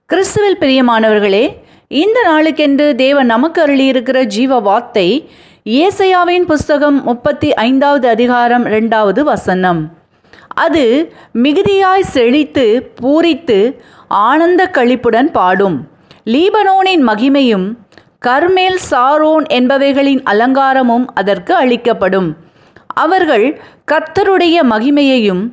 கிறிஸ்துவில் பிரியமானவர்களே இந்த நாளுக்கென்று தேவன் நமக்கு அருளியிருக்கிற ஜீவ வார்த்தை ஏசையாவின் புஸ்தகம் முப்பத்தி ஐந்தாவது அதிகாரம் ரெண்டாவது வசனம் அது மிகுதியாய் செழித்து பூரித்து ஆனந்த களிப்புடன் பாடும் லீபனோனின் மகிமையும் கர்மேல் சாரோன் என்பவைகளின் அலங்காரமும் அதற்கு அளிக்கப்படும் அவர்கள் கர்த்தருடைய மகிமையையும்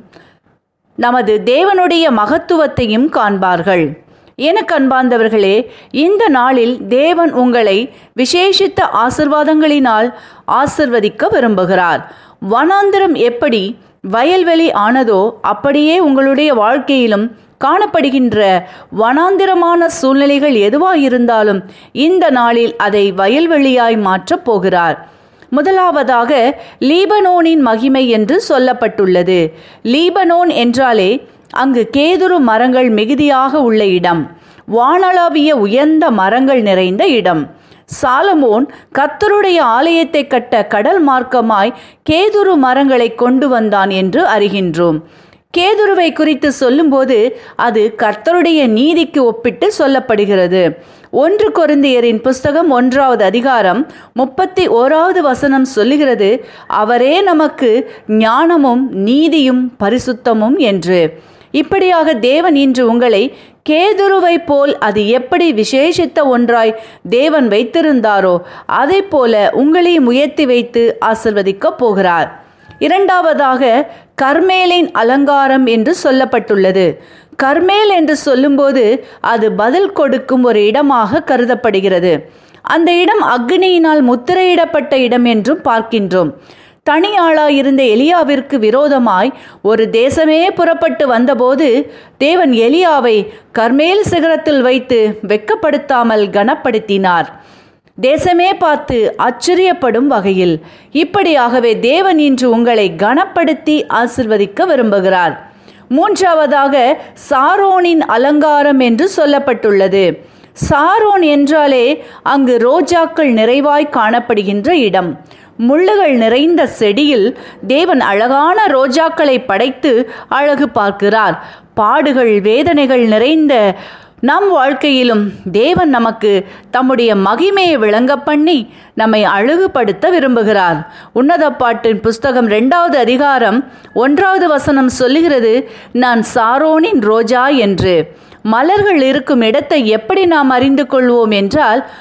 நமது தேவனுடைய மகத்துவத்தையும் காண்பார்கள் எனக்கு அன்பார்ந்தவர்களே இந்த நாளில் தேவன் உங்களை விசேஷித்த ஆசிர்வாதங்களினால் ஆசிர்வதிக்க விரும்புகிறார் வனாந்திரம் எப்படி வயல்வெளி ஆனதோ அப்படியே உங்களுடைய வாழ்க்கையிலும் காணப்படுகின்ற வனாந்திரமான சூழ்நிலைகள் எதுவாயிருந்தாலும் இந்த நாளில் அதை வயல்வெளியாய் மாற்றப் போகிறார் முதலாவதாக லீபனோனின் மகிமை என்று சொல்லப்பட்டுள்ளது லீபனோன் என்றாலே அங்கு கேதுரு மரங்கள் மிகுதியாக உள்ள இடம் வானளாவிய உயர்ந்த மரங்கள் நிறைந்த இடம் சாலமோன் கத்தருடைய ஆலயத்தை கட்ட கடல் மார்க்கமாய் கேதுரு மரங்களை கொண்டு வந்தான் என்று அறிகின்றோம் கேதுருவை குறித்து சொல்லும்போது அது கர்த்தருடைய நீதிக்கு ஒப்பிட்டு சொல்லப்படுகிறது ஒன்று கொருந்தியரின் புஸ்தகம் ஒன்றாவது அதிகாரம் முப்பத்தி ஓராவது வசனம் சொல்லுகிறது அவரே நமக்கு ஞானமும் நீதியும் பரிசுத்தமும் என்று இப்படியாக தேவன் இன்று உங்களை கேதுருவை போல் அது எப்படி விசேஷித்த ஒன்றாய் தேவன் வைத்திருந்தாரோ அதை போல உங்களையும் உயர்த்தி வைத்து ஆசிர்வதிக்கப் போகிறார் இரண்டாவதாக கர்மேலின் அலங்காரம் என்று சொல்லப்பட்டுள்ளது கர்மேல் என்று சொல்லும்போது அது பதில் கொடுக்கும் ஒரு இடமாக கருதப்படுகிறது அந்த இடம் அக்னியினால் முத்திரையிடப்பட்ட இடம் என்றும் பார்க்கின்றோம் தனியாளாயிருந்த எலியாவிற்கு விரோதமாய் ஒரு தேசமே புறப்பட்டு வந்தபோது தேவன் எலியாவை கர்மேல் சிகரத்தில் வைத்து வெக்கப்படுத்தாமல் கனப்படுத்தினார் தேசமே பார்த்து ஆச்சரியப்படும் வகையில் இப்படியாகவே தேவன் இன்று உங்களை கனப்படுத்தி ஆசிர்வதிக்க விரும்புகிறார் மூன்றாவதாக சாரோனின் அலங்காரம் என்று சொல்லப்பட்டுள்ளது சாரோன் என்றாலே அங்கு ரோஜாக்கள் நிறைவாய் காணப்படுகின்ற இடம் முள்ளுகள் நிறைந்த செடியில் தேவன் அழகான ரோஜாக்களை படைத்து அழகு பார்க்கிறார் பாடுகள் வேதனைகள் நிறைந்த நம் வாழ்க்கையிலும் தேவன் நமக்கு தம்முடைய மகிமையை விளங்க பண்ணி நம்மை அழகுபடுத்த விரும்புகிறார் உன்னத பாட்டின் புஸ்தகம் ரெண்டாவது அதிகாரம் ஒன்றாவது வசனம் சொல்லுகிறது நான் சாரோனின் ரோஜா என்று மலர்கள் இருக்கும் இடத்தை எப்படி நாம் அறிந்து கொள்வோம் என்றால்